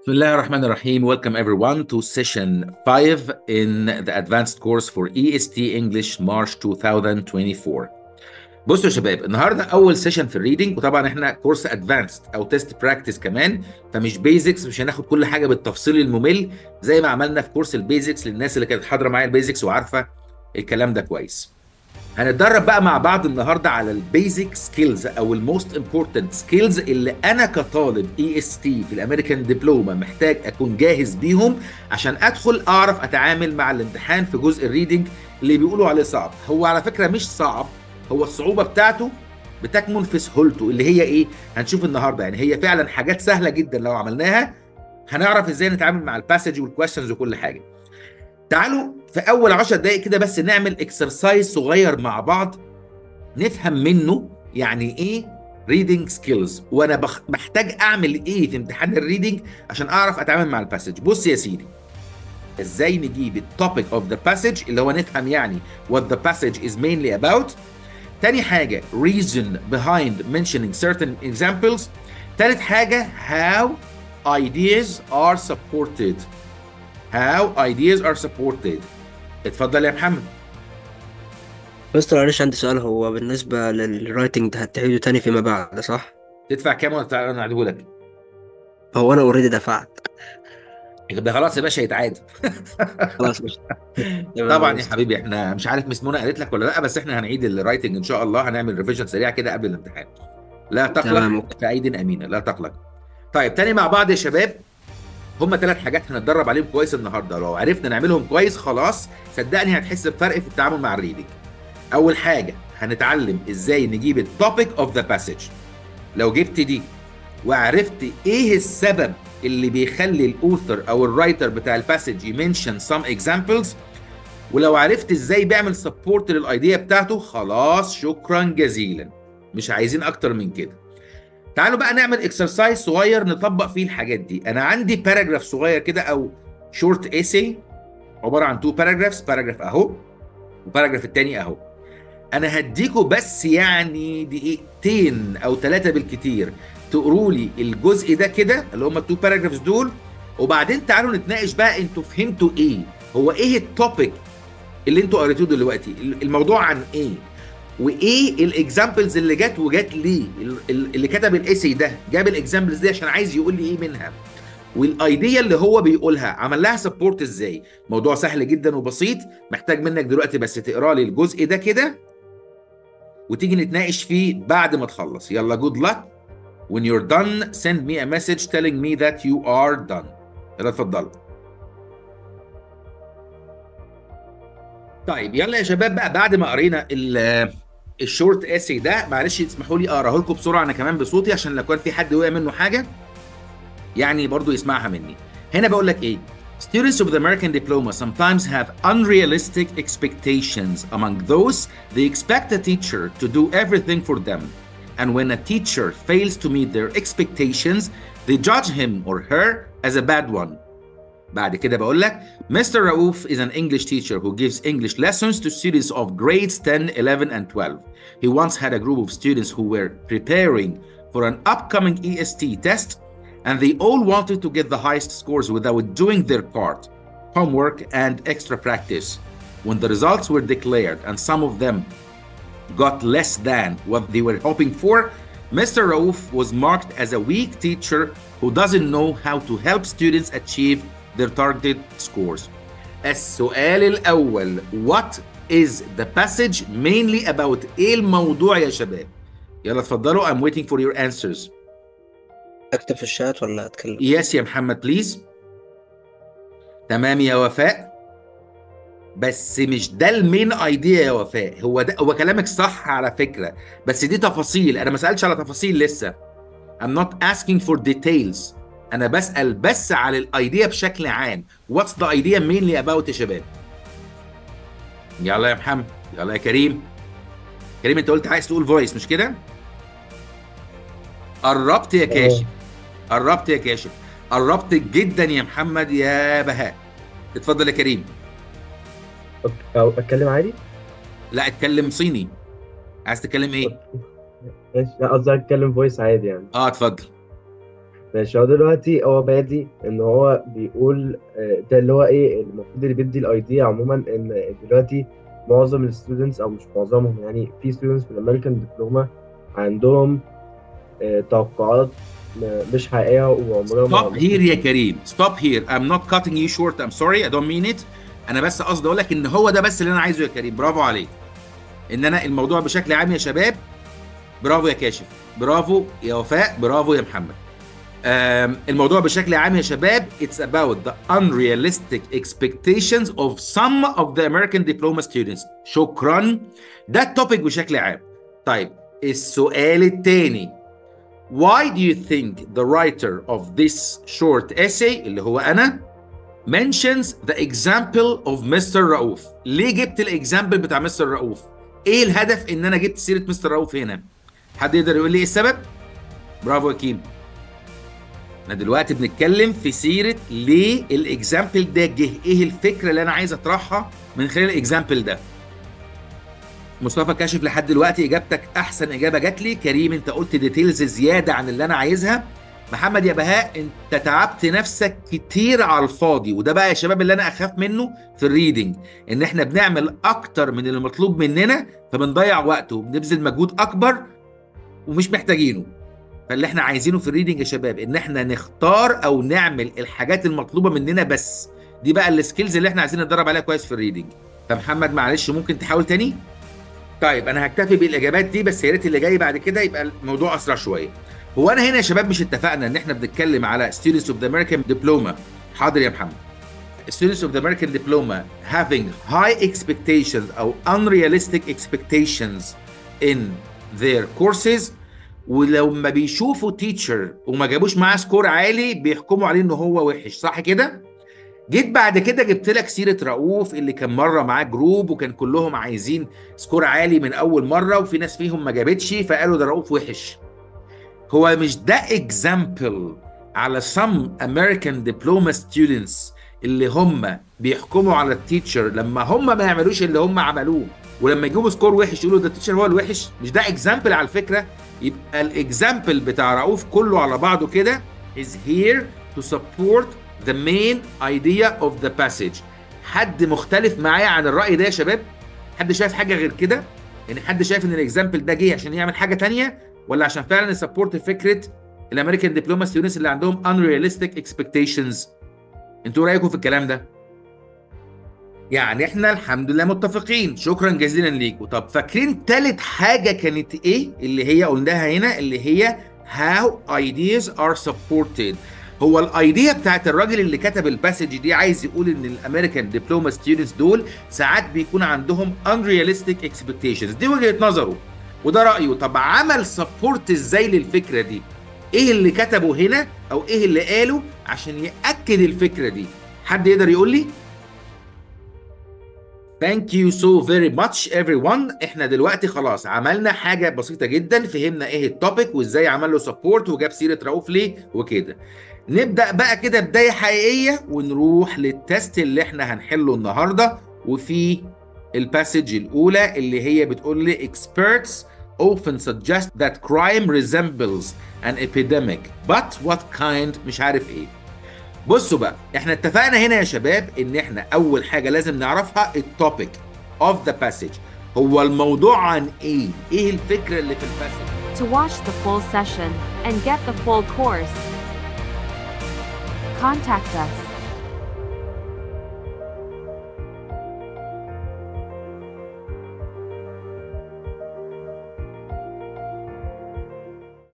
بسم الله الرحمن الرحيم. Welcome everyone to session 5 in the advanced course for EST English March 2024. بصوا يا شباب النهارده اول سيشن في الريدنج وطبعا احنا كورس ادفانسد او تيست براكتس كمان فمش بيزكس مش هناخد كل حاجه بالتفصيل الممل زي ما عملنا في كورس البيزكس للناس اللي كانت حاضره معايا البيزكس وعارفه الكلام ده كويس. هنتدرب بقى مع بعض النهارده على البيزك سكيلز او الموست امبورتنت سكيلز اللي انا كطالب اي اس تي في الامريكان دبلومه محتاج اكون جاهز بيهم عشان ادخل اعرف اتعامل مع الامتحان في جزء الريدنج اللي بيقولوا عليه صعب هو على فكره مش صعب هو الصعوبه بتاعته بتكمن في سهولته اللي هي ايه هنشوف النهارده يعني هي فعلا حاجات سهله جدا لو عملناها هنعرف ازاي نتعامل مع الباسج والكويشنز وكل حاجه تعالوا في اول 10 دقائق كده بس نعمل اكسرسايز صغير مع بعض نفهم منه يعني ايه ريدنج سكيلز وانا بخ... محتاج اعمل ايه في امتحان الريدنج عشان اعرف اتعامل مع الباسج بص يا سيدي ازاي نجيب التوبيك اوف ذا باسج اللي هو نفهم يعني what the passage is mainly about تاني حاجة reason behind mentioning certain examples تالت حاجة how ideas are supported how ideas are supported اتفضل يا محمد مستر معلش عندي سؤال هو بالنسبة للرايتنج ده هتعيده تاني فيما بعد صح؟ تدفع كام ولا تعالى انا اعيده لك هو أنا أوريدي دفعت ده خلاص يا باشا يتعاد خلاص مش طبعا يا حبيبي احنا مش عارف مس منى قالت لك ولا لا بس احنا هنعيد الرايتنج ان شاء الله هنعمل ريفيجن سريع كده قبل الامتحان لا تمام تقلق أوكي. في ايد امينه لا تقلق طيب تاني مع بعض يا شباب هما ثلاث حاجات هنتدرب عليهم كويس النهارده لو عرفنا نعملهم كويس خلاص صدقني هتحس بفرق في التعامل مع الريدنج اول حاجه هنتعلم ازاي نجيب التوبيك اوف ذا باسج لو جبت دي وعرفت ايه السبب اللي بيخلي الاوثر او الرايتر بتاع الباسج يمنشن سام اكزامبلز ولو عرفت ازاي بيعمل سبورت للايديا بتاعته خلاص شكرا جزيلا مش عايزين اكتر من كده تعالوا بقى نعمل اكسرسايز صغير نطبق فيه الحاجات دي انا عندي باراجراف صغير كده او شورت ايسي عباره عن تو باراجرافز باراجراف اهو والباراجراف التاني اهو انا هديكوا بس يعني دقيقتين او ثلاثه بالكتير تقروا لي الجزء ده كده اللي هم التو باراجرافز دول وبعدين تعالوا نتناقش بقى انتوا فهمتوا ايه هو ايه التوبيك اللي انتوا قريتوه دلوقتي الموضوع عن ايه وايه الاكزامبلز اللي جت وجت ليه ال- ال- اللي كتب الايسي ده جاب الاكزامبلز دي عشان عايز يقول لي ايه منها والايديا اللي هو بيقولها عمل لها سبورت ازاي موضوع سهل جدا وبسيط محتاج منك دلوقتي بس تقرا لي الجزء ده كده وتيجي نتناقش فيه بعد ما تخلص يلا جود luck when you're done send me a message telling me that you are done يلا اتفضلوا طيب يلا يا شباب بقى بعد ما قرينا ال- الشورت اسي ده معلش تسمحوا لي اقراه لكم بسرعه انا كمان بصوتي عشان لو كان في حد وقع منه حاجه يعني برضو يسمعها مني هنا بقول لك ايه Students of the American diploma sometimes have unrealistic expectations. Among those, they expect a teacher to do everything for them. And when a teacher fails to meet their expectations, they judge him or her as a bad one. بعد كده بقول لك Mr. Raouf is an English teacher who gives English lessons to students of grades 10, 11, and 12. He once had a group of students who were preparing for an upcoming EST test, and they all wanted to get the highest scores without doing their part, homework, and extra practice. When the results were declared and some of them got less than what they were hoping for, Mr. Raouf was marked as a weak teacher who doesn't know how to help students achieve their targeted scores. السؤال الأول What is the passage mainly about إيه الموضوع يا شباب؟ يلا اتفضلوا I'm waiting for your answers. أكتب في الشات ولا أتكلم؟ Yes يا محمد بليز. تمام يا وفاء. بس مش ده المين ايديا يا وفاء هو ده هو كلامك صح على فكرة بس دي تفاصيل انا ما سألتش على تفاصيل لسه I'm not asking for details انا بسأل بس على الايديا بشكل عام What's the idea mainly about يا شباب يلا يا محمد يلا يا كريم كريم انت قلت عايز تقول فويس مش كده قربت يا كاشف قربت يا كاشف قربت جدا يا محمد يا بهاء اتفضل يا كريم أو أتكلم عادي؟ لا اتكلم صيني عايز تتكلم ايه ماشي لا قصدي أتكلم فويس عادي يعني اه اتفضل ماشي هو دلوقتي هو بادي ان هو بيقول آه، ده اللي هو ايه المفروض اللي بيدي الايديا عموما ان دلوقتي معظم الستودنتس او مش معظمهم يعني في ستودنتس في الامريكان دبلوما عندهم آه، توقعات م- مش حقيقيه وعمرها ما Stop here يا كريم stop here I'm not cutting you short I'm sorry I don't mean it انا بس قصدي اقول لك ان هو ده بس اللي انا عايزه يا كريم برافو عليك ان انا الموضوع بشكل عام يا شباب برافو يا كاشف برافو يا وفاء برافو يا محمد آم، الموضوع بشكل عام يا شباب it's about the unrealistic expectations of some of the American diploma students شكرا ده التوبيك بشكل عام طيب السؤال الثاني Why do you think the writer of this short essay اللي هو أنا mentions the example of Mr. رؤوف؟ ليه جبت الاكزامبل بتاع مستر رؤوف؟ إيه الهدف إن أنا جبت سيرة مستر رؤوف هنا؟ حد يقدر يقول لي إيه السبب؟ برافو يا كيم. احنا دلوقتي بنتكلم في سيرة ليه الاكزامبل ده جه؟ إيه الفكرة اللي أنا عايز أطرحها من خلال الاكزامبل ده؟ مصطفى كاشف لحد دلوقتي اجابتك احسن اجابه جات لي كريم انت قلت ديتيلز زياده عن اللي انا عايزها محمد يا بهاء انت تعبت نفسك كتير على الفاضي وده بقى يا شباب اللي انا اخاف منه في الريدنج ان احنا بنعمل اكتر من اللي مطلوب مننا فبنضيع وقت وبنبذل مجهود اكبر ومش محتاجينه فاللي احنا عايزينه في الريدنج يا شباب ان احنا نختار او نعمل الحاجات المطلوبه مننا بس دي بقى السكيلز اللي احنا عايزين نتدرب عليها كويس في الريدنج فمحمد معلش ممكن تحاول تاني طيب انا هكتفي بالاجابات دي بس يا ريت اللي جاي بعد كده يبقى الموضوع اسرع شويه هو انا هنا يا شباب مش اتفقنا ان احنا بنتكلم على students of the American diploma حاضر يا محمد students of the American diploma having high expectations او unrealistic expectations in their courses ولما بيشوفوا تيتشر وما جابوش معاه سكور عالي بيحكموا عليه ان هو وحش صح كده جيت بعد كده جبت لك سيره رؤوف اللي كان مره معاه جروب وكان كلهم عايزين سكور عالي من اول مره وفي ناس فيهم ما جابتش فقالوا ده رؤوف وحش هو مش ده اكزامبل على some American diploma students اللي هم بيحكموا على التيتشر لما هم ما يعملوش اللي هم عملوه ولما يجيبوا سكور وحش يقولوا ده التيتشر هو الوحش مش ده اكزامبل على فكره يبقى الاكزامبل بتاع رؤوف كله على بعضه كده is here to support the main idea of the passage حد مختلف معايا عن الرأي ده يا شباب حد شايف حاجة غير كده يعني حد شايف ان الاكزامبل ده جه عشان يعمل حاجة تانية ولا عشان فعلا يسبورت فكرة الامريكان دبلوما ستودنتس اللي عندهم unrealistic expectations انتوا رايكم في الكلام ده يعني احنا الحمد لله متفقين شكرا جزيلا ليكم طب فاكرين تالت حاجة كانت ايه اللي هي قلناها هنا اللي هي how ideas are supported هو الايديا بتاعت الراجل اللي كتب الباسج دي عايز يقول ان الامريكان دبلوما ستودنتس دول ساعات بيكون عندهم unrealistic expectations دي وجهة نظره وده رأيه طب عمل سبورت ازاي للفكرة دي ايه اللي كتبه هنا او ايه اللي قاله عشان يأكد الفكرة دي حد يقدر يقول لي Thank you so very much everyone احنا دلوقتي خلاص عملنا حاجة بسيطة جدا فهمنا ايه التوبيك وازاي عمل له سبورت وجاب سيرة رؤوف ليه وكده نبدأ بقى كده بداية حقيقية ونروح للتست اللي احنا هنحله النهاردة وفي الباسج الأولى اللي هي بتقول لي experts often suggest that crime resembles an epidemic but what kind مش عارف ايه بصوا بقى احنا اتفقنا هنا يا شباب ان احنا اول حاجة لازم نعرفها التوبيك of the passage هو الموضوع عن ايه ايه الفكرة اللي في الباسج To watch the full session and get the full course, contact us